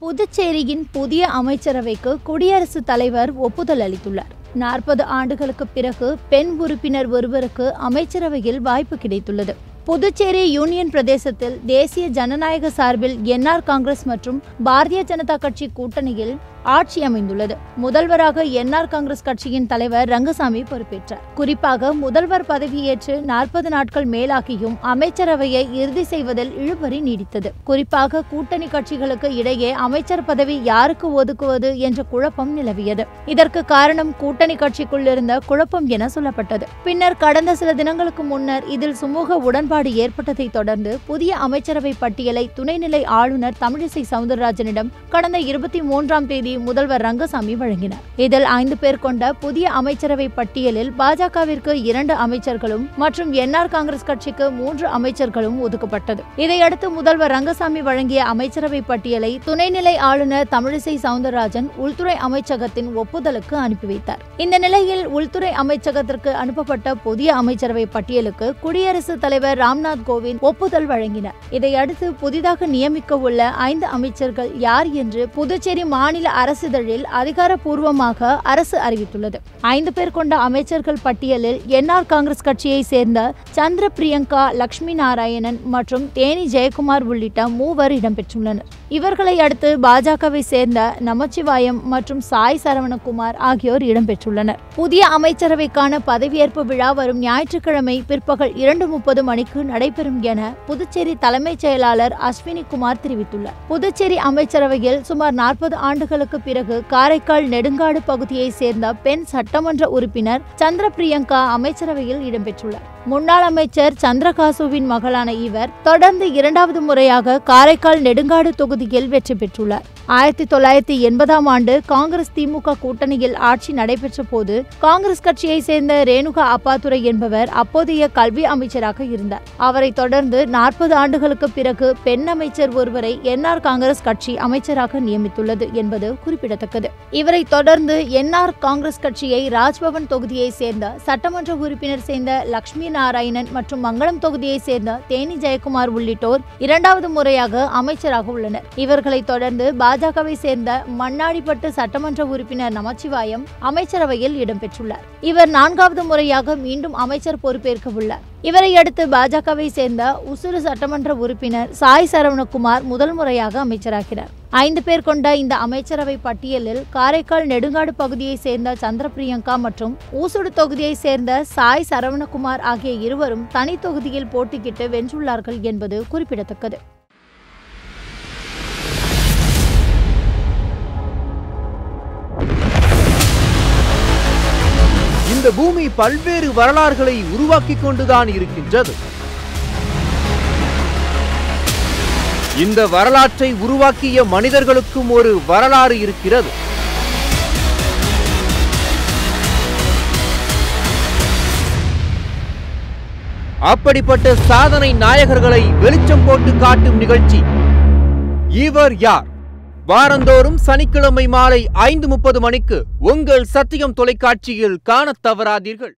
புதுச்சேரியின் புதிய அமைச்சரவைக்கு குடியரசுத் தலைவர் ஒப்புதல் அளித்துள்ளார் நாற்பது ஆண்டுகளுக்கு பிறகு பெண் உறுப்பினர் ஒருவருக்கு அமைச்சரவையில் வாய்ப்பு கிடைத்துள்ளது புதுச்சேரி யூனியன் பிரதேசத்தில் தேசிய ஜனநாயக சார்பில் என்ஆர் காங்கிரஸ் மற்றும் பாரதிய ஜனதா கட்சி கூட்டணியில் ஆட்சி அமைந்துள்ளது முதல்வராக என்ஆர் காங்கிரஸ் கட்சியின் தலைவர் ரங்கசாமி பொறுப்பேற்றார் குறிப்பாக முதல்வர் பதவியேற்று நாற்பது நாட்கள் மேலாகியும் அமைச்சரவையை இறுதி செய்வதில் இழுபறி நீடித்தது குறிப்பாக கூட்டணி கட்சிகளுக்கு இடையே அமைச்சர் பதவி யாருக்கு ஒதுக்குவது என்ற குழப்பம் நிலவியது இதற்கு காரணம் கூட்டணி கட்சிக்குள் இருந்த குழப்பம் என சொல்லப்பட்டது பின்னர் கடந்த சில தினங்களுக்கு முன்னர் இதில் சுமூக உடன்பாடு ஏற்பட்டதை தொடர்ந்து புதிய அமைச்சரவை பட்டியலை துணைநிலை ஆளுநர் தமிழிசை சவுந்தரராஜனிடம் கடந்த இருபத்தி மூன்றாம் தேதி முதல்வர் ரங்கசாமி வழங்கினார் இதில் ஐந்து பேர் கொண்ட புதிய அமைச்சரவை பட்டியலில் பாஜகவிற்கு இரண்டு அமைச்சர்களும் மற்றும் என்ஆர் காங்கிரஸ் கட்சிக்கு மூன்று அமைச்சர்களும் ஒதுக்கப்பட்டது இதையடுத்து முதல்வர் ரங்கசாமி வழங்கிய அமைச்சரவை பட்டியலை துணைநிலை ஆளுநர் தமிழிசை சவுந்தரராஜன் உள்துறை அமைச்சகத்தின் ஒப்புதலுக்கு அனுப்பி வைத்தார் இந்த நிலையில் உள்துறை அமைச்சகத்திற்கு அனுப்பப்பட்ட புதிய அமைச்சரவை பட்டியலுக்கு குடியரசுத் தலைவர் ராம்நாத் கோவிந்த் ஒப்புதல் வழங்கினார் இதையடுத்து புதிதாக நியமிக்க உள்ள ஐந்து அமைச்சர்கள் யார் என்று புதுச்சேரி மாநில அரசிதழில் அதிகாரப்பூர்வமாக அரசு அறிவித்துள்ளது ஐந்து பேர் கொண்ட அமைச்சர்கள் பட்டியலில் என்ஆர் காங்கிரஸ் கட்சியை சேர்ந்த சந்திர பிரியங்கா லட்சுமி நாராயணன் மற்றும் தேனி ஜெயக்குமார் உள்ளிட்ட மூவர் இடம்பெற்றுள்ளனர் இவர்களை அடுத்து பாஜகவை சேர்ந்த நமச்சிவாயம் மற்றும் சாய் சரவணகுமார் ஆகியோர் இடம்பெற்றுள்ளனர் புதிய அமைச்சரவைக்கான பதவியேற்பு விழா வரும் ஞாயிற்றுக்கிழமை பிற்பகல் இரண்டு முப்பது மணிக்கு நடைபெறும் என புதுச்சேரி தலைமைச் செயலாளர் அஸ்வினி குமார் தெரிவித்துள்ளார் புதுச்சேரி அமைச்சரவையில் சுமார் நாற்பது ஆண்டுகளுக்கு பிறகு காரைக்கால் நெடுங்காடு பகுதியை சேர்ந்த பெண் சட்டமன்ற உறுப்பினர் சந்திர பிரியங்கா அமைச்சரவையில் இடம்பெற்றுள்ளார் முன்னாள் அமைச்சர் சந்திரகாசுவின் மகளான இவர் தொடர்ந்து இரண்டாவது முறையாக காரைக்கால் நெடுங்காடு தொகுதியில் வெற்றி பெற்றுள்ளார் ஆயிரத்தி தொள்ளாயிரத்தி எண்பதாம் ஆண்டு காங்கிரஸ் திமுக கூட்டணியில் ஆட்சி நடைபெற்ற போது காங்கிரஸ் கட்சியை சேர்ந்த ரேணுகா அப்பாதுரை என்பவர் அப்போதைய கல்வி அமைச்சராக இருந்தார் அவரை தொடர்ந்து நாற்பது ஆண்டுகளுக்கு பிறகு பெண் அமைச்சர் ஒருவரை என்ஆர் காங்கிரஸ் கட்சி அமைச்சராக நியமித்துள்ளது என்பது குறிப்பிடத்தக்கது இவரை தொடர்ந்து என்ஆர் காங்கிரஸ் கட்சியை ராஜ்பவன் தொகுதியை சேர்ந்த சட்டமன்ற உறுப்பினர் சேர்ந்த லட்சுமி நாராயணன் மற்றும் மங்களம் தொகுதியை சேர்ந்த தேனி ஜெயக்குமார் உள்ளிட்டோர் இரண்டாவது முறையாக அமைச்சராக உள்ளனர் இவர்களை தொடர்ந்து பாஜகவை சேர்ந்த மண்ணாடிப்பட்டு சட்டமன்ற உறுப்பினர் நமச்சிவாயம் அமைச்சரவையில் இடம்பெற்றுள்ளார் இவர் நான்காவது முறையாக மீண்டும் அமைச்சர் பொறுப்பேற்க உள்ளார் இவரை அடுத்து பாஜகவை சேர்ந்த உசுறு சட்டமன்ற உறுப்பினர் சாய் சரவணகுமார் முதல் முறையாக அமைச்சராகிறார் ஐந்து பேர் கொண்ட இந்த அமைச்சரவை பட்டியலில் காரைக்கால் நெடுங்காடு பகுதியை சேர்ந்த சந்திர பிரியங்கா மற்றும் ஊசுடு தொகுதியை சேர்ந்த சாய் சரவணகுமார் ஆகிய இருவரும் தனி தொகுதியில் போட்டியிட்டு வென்றுள்ளார்கள் என்பது குறிப்பிடத்தக்கது இந்த பூமி பல்வேறு வரலாறுகளை உருவாக்கிக் கொண்டுதான் இருக்கின்றது இந்த வரலாற்றை உருவாக்கிய மனிதர்களுக்கும் ஒரு வரலாறு இருக்கிறது அப்படிப்பட்ட சாதனை நாயகர்களை வெளிச்சம் போட்டு காட்டும் நிகழ்ச்சி இவர் யார் வாரந்தோறும் சனிக்கிழமை மாலை ஐந்து முப்பது மணிக்கு உங்கள் சத்தியம் தொலைக்காட்சியில் காணத் தவறாதீர்கள்